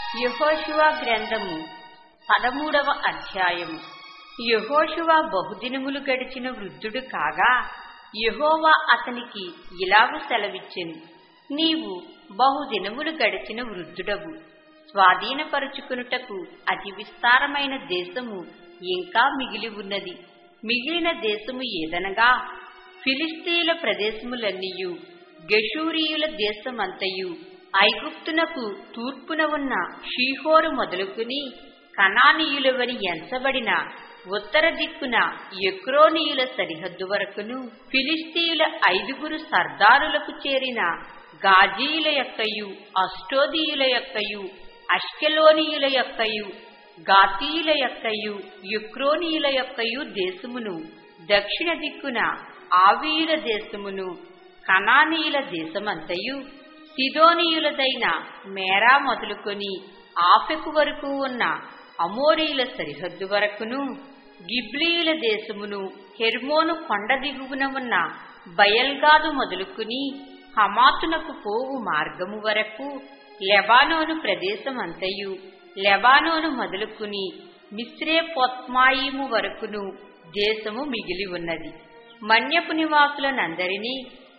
యహోశువ గ్రంథము పదమూడవ అధ్యాయము యహోశువ బహుదినములు గడిచిన వృద్ధుడు కాగా యహోవా అతనికి ఇలాగు సెలవిచ్చెను నీవు బహుదినములు గడిచిన వృద్ధుడవు స్వాధీనపరుచుకునుటకు అతి విస్తారమైన దేశము ఇంకా మిగిలి ఉన్నది మిగిలిన దేశము ఏదనగా ఫిలిస్తీన్ల ప్రదేశములన్నీయు గెషూరీయుల దేశమంతయు ఐగుప్తునకు తూర్పున ఉన్న షీహోరు మొదలుకుని కనానీయులవని ఎంచబడిన ఉత్తర దిక్కున ఎక్రోనీయుల సరిహద్దు వరకును ఫిలిస్తీయుల ఐదుగురు సర్దారులకు చేరిన గాజీయుల యొక్కయు అష్టోదీయుల యొక్కయు అష్కెలోనీయుల యొక్కయు గాతీయుల యొక్కయు యుక్రోనీయుల యొక్కయు దేశమును దక్షిణ దిక్కున ఆవీయుల దేశమును కనానీయుల దేశమంతయు సిదోనీయులదైన మేరా మొదలుకొని ఆఫెకు వరకు ఉన్న అమోరీయుల సరిహద్దు వరకును గిబ్లీయుల దేశమును హెర్మోను కొండ దిగువన ఉన్న బయల్గాదు మొదలుకుని హమాతునకు పోవు మార్గము వరకు లెబానోను ప్రదేశమంతయు లెబానోను మొదలుకుని మిశ్రే పొత్మాయిము వరకును దేశము మిగిలి ఉన్నది మన్యపు నివాసులనందరినీ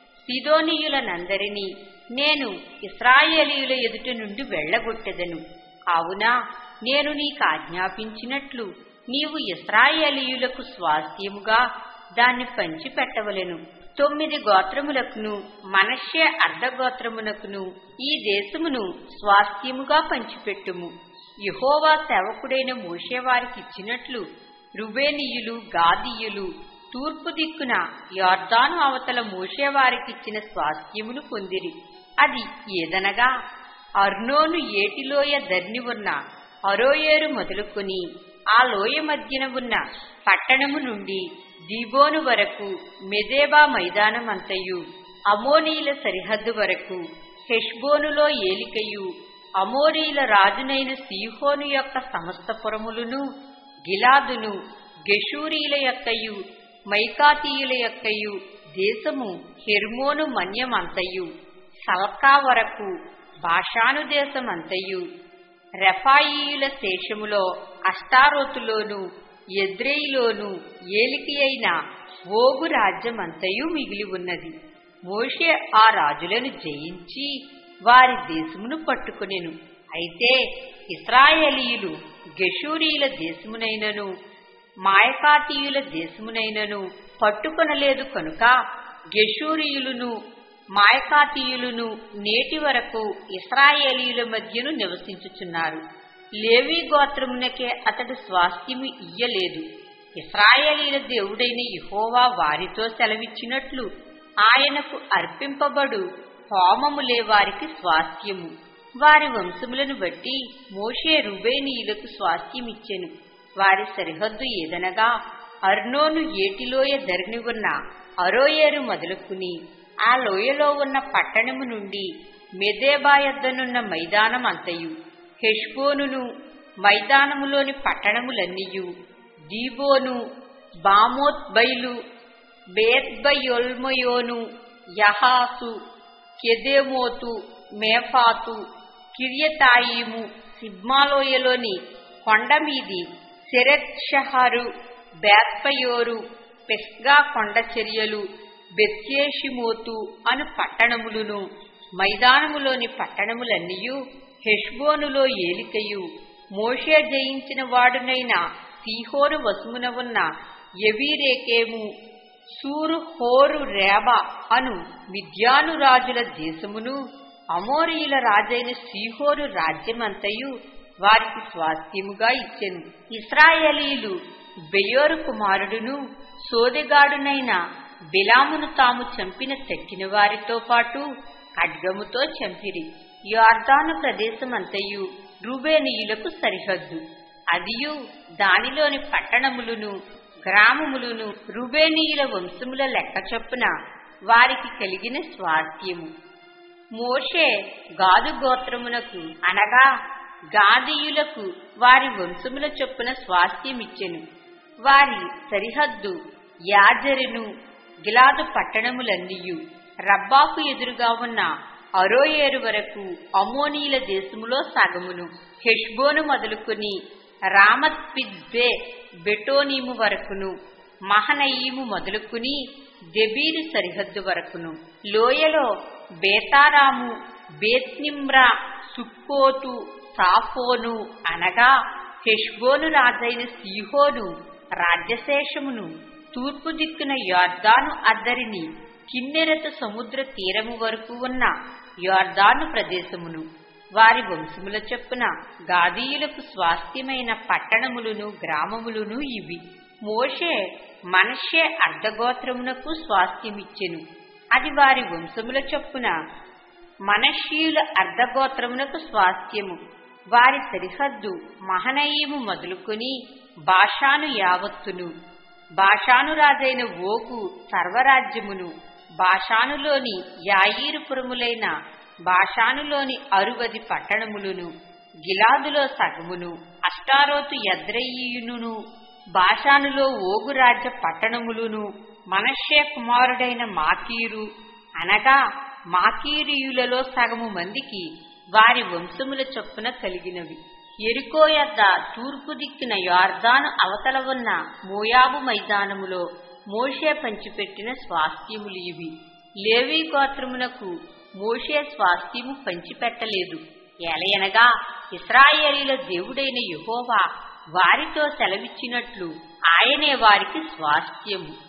సిదోనీయులనందరినీ నేను ఇస్రాయేలీయుల ఎదుట నుండి వెళ్లగొట్టెదను కావున నేను నీకు ఆజ్ఞాపించినట్లు నీవు ఇస్రాయేలీయులకు స్వాస్థ్యముగా దాన్ని పంచిపెట్టవలెను తొమ్మిది గోత్రములకును మనష్య అర్ధగోత్రమునకును ఈ దేశమును స్వాస్థ్యముగా పంచిపెట్టుము యహోవా సేవకుడైన మోషేవారికి ఇచ్చినట్లు రుబేనీయులు గాదీయులు తూర్పు దిక్కున యార్దాను అవతల మోషేవారికిచ్చిన స్వాస్థ్యమును పొందిరి అది ఏదనగా అర్నోను ఏటిలోయ ధర్ని ఉన్న అరోయేరు మొదలుకొని ఆ లోయ మధ్యన ఉన్న పట్టణము నుండి దీబోను వరకు మెదేబా మైదానమంతయు అమోనీల సరిహద్దు వరకు హెష్బోనులో ఏలికయు అమోరీల రాజునైన సీహోను యొక్క సమస్త పురములను గిలాదును గెషూరీల యొక్కయు మైకాతీయుల యొక్కయు దేశము హెర్మోను మన్యమంతయు సల్కా వరకు భాషాను దేశమంతయు రెఫాయియుల శేషములో అష్టారోతులోను ఎద్రేయిలోను ఏలికి అయిన ఓగు రాజ్యమంతయు మిగిలి ఉన్నది మోషే ఆ రాజులను జయించి వారి దేశమును పట్టుకునెను అయితే ఇస్రాయేలీయులు గెషూరీల దేశమునైనను మాయకాతీయుల దేశమునైనను పట్టుకొనలేదు కనుక గెషూరీయులను మాయకాతీయులను నేటి వరకు ఇస్రాయేలీయుల మధ్యను నివసించుచున్నారు లేవీ గోత్రమునకే అతడు స్వాస్థ్యము ఇయ్యలేదు ఇస్రాయేలీల దేవుడైన ఇహోవా వారితో సెలవిచ్చినట్లు ఆయనకు అర్పింపబడు హోమములే వారికి స్వాస్థ్యము వారి వంశములను బట్టి మోషే రుబేనీయులకు స్వాస్థ్యమిచ్చెను వారి సరిహద్దు ఏదనగా అర్నోను ఏటిలోయ ధరిని ఉన్న అరోయేరు మొదలుకుని ఆ లోయలో ఉన్న పట్టణము నుండి మెదేబాయద్దనున్న మైదానం అంతయు హెష్బోనును మైదానములోని పట్టణములన్నీయు దీబోను బామోత్ బైలు బేత్బయొల్మయోను యహాసు కెదెమోతు మేఫాతు కిర్యతాయిము సిబ్మాలోయలోని కొండమీది సెరెత్ షహరు బేత్పయోరు పెస్గా కొండ చర్యలు బెత్యేషిమోతు అను పట్టణములను మైదానములోని పట్టణములన్నీయు హెష్బోనులో ఏలికయు మోషే జయించిన వాడునైన సీహోరు వసుమున ఉన్న ఎవీరేకేము సూరు హోరు రేబ అను మిద్యాను రాజుల దేశమును అమోరీయుల రాజైన సీహోరు రాజ్యమంతయు వారికి స్వాస్థ్యముగా ఇచ్చెను ఇస్రాయేలీలు బెయోరు కుమారుడును సోదెగాడునైన బిలామును తాము చంపిన తక్కిన వారితో పాటు ఖడ్గముతో చంపిరి యార్దాను ప్రదేశమంతయు రూబేనీయులకు సరిహద్దు అదియు దానిలోని పట్టణములను గ్రామములను రుబేనీయుల వంశముల లెక్క చొప్పున వారికి కలిగిన స్వాస్థ్యము మోషే గాదు గోత్రమునకు అనగా గాదీయులకు వారి వంశముల చొప్పున స్వాస్థ్యమిచ్చెను వారి సరిహద్దు యాజరును గిలాదు పట్టణములన్నీయు రబ్బాకు ఎదురుగా ఉన్న అరోయేరు వరకు అమోనీల దేశములో సగమును హెష్బోను మొదలుకొని రామత్ పిజ్బే బెటోనీము వరకును మహనయీము మొదలుకుని దెబీరు సరిహద్దు వరకును లోయలో బేతారాము బేత్నిమ్రా సుక్కోతు సాఫోను అనగా హెష్బోను రాజైన సీహోను రాజ్యశేషమును తూర్పు దిక్కున యార్దాను అద్దరిని కిన్నెరత సముద్ర తీరము వరకు ఉన్న యార్దాను ప్రదేశమును వారి వంశముల చొప్పున గాదీయులకు స్వాస్థ్యమైన పట్టణములను గ్రామములను ఇవి మోషే మనషే అర్ధగోత్రమునకు స్వాస్థ్యమిచ్చెను అది వారి వంశముల చొప్పున మనషీయుల అర్ధగోత్రమునకు స్వాస్థ్యము వారి సరిహద్దు మహనయీము మొదలుకొని భాషాను యావత్తును భాషాను రాజైన ఓగు సర్వరాజ్యమును భాషానులోని యాయీరుపురములైన భాషానులోని అరువది పట్టణములను గిలాదులో సగమును అష్టారోతు యద్రయీయును భాషానులో ఓగు రాజ్య పట్టణములును మనషే కుమారుడైన మాకీరు అనగా మాకీరియులలో సగము మందికి వారి వంశముల చొప్పున కలిగినవి ఎరుకో యొద్ద తూర్పు దిక్కున యార్దాను అవతల ఉన్న మోయాబు మైదానములో మోషే పంచిపెట్టిన స్వాస్థ్యములు ఇవి లేవీ గోత్రమునకు మోషే స్వాస్థ్యము పంచిపెట్టలేదు ఎలయనగా ఇస్రాయేలీల దేవుడైన యెహోవా వారితో సెలవిచ్చినట్లు ఆయనే వారికి స్వాస్థ్యము